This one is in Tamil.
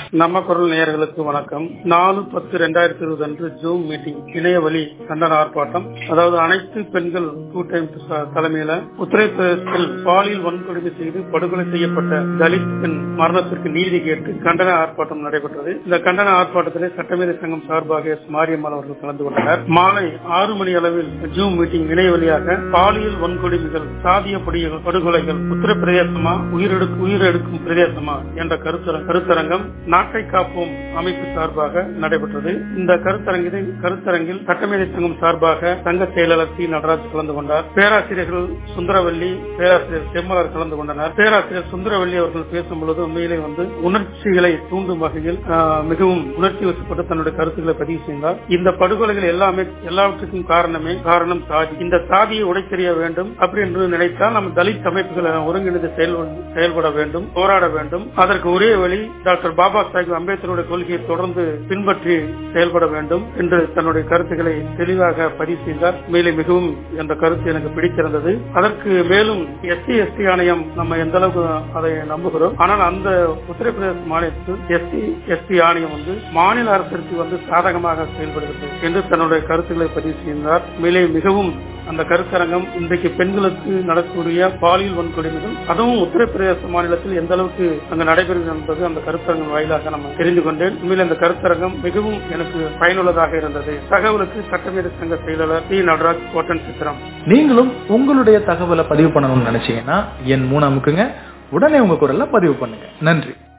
நம்ம குரல் நேயர்களுக்கு வணக்கம் நாலு பத்து ரெண்டாயிரத்தி இருபது அன்று ஜூம் மீட்டிங் இணைய வழி கண்டன ஆர்ப்பாட்டம் அதாவது அனைத்து பெண்கள் கூட்டமைப்பு ச- தலைமையில உத்தரப்பிரதேசத்தில் பாலியல் வன்கொடுமை செய்து படுகொலை செய்யப்பட்ட தலித் பெண் மரணத்திற்கு நீதி கேட்டு கண்டன ஆர்ப்பாட்டம் நடைபெற்றது இந்த கண்டன ஆர்ப்பாட்டத்திலே சட்டமேதை சங்கம் சார்பாக எஸ் மாரியம்மாள் அவர்கள் கலந்து கொண்டனர் மாலை ஆறு மணி அளவில் ஜூம் மீட்டிங் இணைய வழியாக பாலியல் வன்கொடுமைகள் சாதிய படுகொ- படுகொலைகள் உத்தரப்பிரதேசமா உயிரெடுக்கும் உயிரெடுக்கும் பிரதேசமா என்ற கருத்தர- கருத்தரங்கம் நாட்டை காப்போம் அமைப்பு சார்பாக நடைபெற்றது இந்த கருத்தரங்கில் கருத்தரங்கில் சட்டமேதை சங்கம் சார்பாக சங்க செயலாளர் சி நடராஜ் கலந்து கொண்டார் பேராசிரியர்கள் சுந்தரவல்லி பேராசிரியர் செம்மலர் கலந்து கொண்டனர் பேராசிரியர் சுந்தரவல்லி அவர்கள் பேசும் பொழுது உண்மையிலே வந்து உணர்ச்சிகளை தூண்டும் வகையில் ஆஹ், மிகவும் உணர்ச்சி வசப்பட்டு தன்னுடைய கருத்துக்களை பதிவு செய்தார் இந்த படுகொலைகள் எல்லாமே எல்லாவற்றுக்கும் காரணமே காரணம் சாதி இந்த சாதியை உடைத்தெறிய வேண்டும் அப்படி என்று நினைத்தால் நம்ம தலித் அமைப்புகளை ஒருங்கிணைந்து செயல் செயல்பட வேண்டும் போராட வேண்டும் அதற்கு ஒரே வழி டாக்டர் பாபா சாஹிப் அம்பேத்கருடைய கொள்கையை தொடர்ந்து பின்பற்றி செயல்பட வேண்டும் என்று தன்னுடைய கருத்துக்களை தெளிவாக பதிவு செய்தார் மேலும் மிகவும் அந்த கருத்து எனக்கு பிடித்திருந்தது அதற்கு மேலும் எஸ்சி எஸ்டி ஆணையம் நம்ம எந்த அளவுக்கு அதை நம்புகிறோம் ஆனால் அந்த உத்தரப்பிரதேச மாநிலத்தில் எஸ்சி எஸ்டி ஆணையம் வந்து மாநில அரசிற்கு வந்து சாதகமாக செயல்படுகிறது என்று தன்னுடைய கருத்துக்களை பதிவு செய்தார் மேலே மிகவும் அந்த கருத்தரங்கம் இன்றைக்கு பெண்களுக்கு நடக்கக்கூடிய பாலியல் வன்கொடுமைகள் அதுவும் உத்தரப்பிரதேச மாநிலத்தில் எந்த அளவுக்கு அங்கு நடைபெறுகிறது என்பது அந்த கருத்தரங்கம் வாயிலாக நம்ம தெரிந்து கொண்டேன் உண்மையில் அந்த கருத்தரங்கம் மிகவும் எனக்கு பயனுள்ளதாக இருந்தது தகவலுக்கு சட்டமேத சங்க செயலாளர் டி நடராஜ் கோட்டன் சித்திரம் நீங்களும் உங்களுடைய தகவலை பதிவு பண்ணணும்னு நினைச்சீங்கன்னா என் மூணு அமுக்குங்க உடனே உங்க குரல்ல பதிவு பண்ணுங்க நன்றி